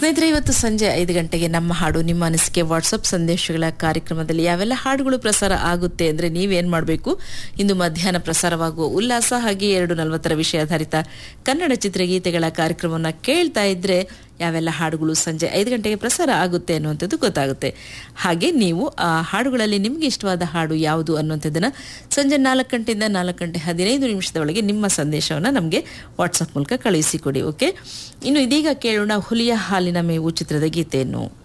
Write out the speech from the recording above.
ಸ್ನೇಹಿತರೆ ಇವತ್ತು ಸಂಜೆ ಐದು ಗಂಟೆಗೆ ನಮ್ಮ ಹಾಡು ನಿಮ್ಮ ಅನಿಸಿಕೆ ವಾಟ್ಸಪ್ ಸಂದೇಶಗಳ ಕಾರ್ಯಕ್ರಮದಲ್ಲಿ ಯಾವೆಲ್ಲ ಹಾಡುಗಳು ಪ್ರಸಾರ ಆಗುತ್ತೆ ಅಂದ್ರೆ ನೀವೇನ್ ಮಾಡಬೇಕು ಇಂದು ಮಧ್ಯಾಹ್ನ ಪ್ರಸಾರವಾಗುವ ಉಲ್ಲಾಸ ಹಾಗೆ ಎರಡು ನಲವತ್ತರ ವಿಷಯಾಧಾರಿತ ಕನ್ನಡ ಚಿತ್ರಗೀತೆಗಳ ಕಾರ್ಯಕ್ರಮವನ್ನು ಕೇಳ್ತಾ ಇದ್ರೆ ಯಾವೆಲ್ಲ ಹಾಡುಗಳು ಸಂಜೆ ಐದು ಗಂಟೆಗೆ ಪ್ರಸಾರ ಆಗುತ್ತೆ ಅನ್ನುವಂಥದ್ದು ಗೊತ್ತಾಗುತ್ತೆ ಹಾಗೆ ನೀವು ಆ ಹಾಡುಗಳಲ್ಲಿ ನಿಮಗೆ ಇಷ್ಟವಾದ ಹಾಡು ಯಾವುದು ಅನ್ನುವಂಥದ್ದನ್ನು ಸಂಜೆ ನಾಲ್ಕು ಗಂಟೆಯಿಂದ ನಾಲ್ಕು ಗಂಟೆ ಹದಿನೈದು ನಿಮಿಷದ ಒಳಗೆ ನಿಮ್ಮ ಸಂದೇಶವನ್ನು ನಮಗೆ ವಾಟ್ಸಪ್ ಮೂಲಕ ಕಳುಹಿಸಿಕೊಡಿ ಓಕೆ ಇನ್ನು ಇದೀಗ ಕೇಳೋಣ ಹುಲಿಯ ಹಾಲಿನ ಮೇವು ಚಿತ್ರದ ಗೀತೆಯನ್ನು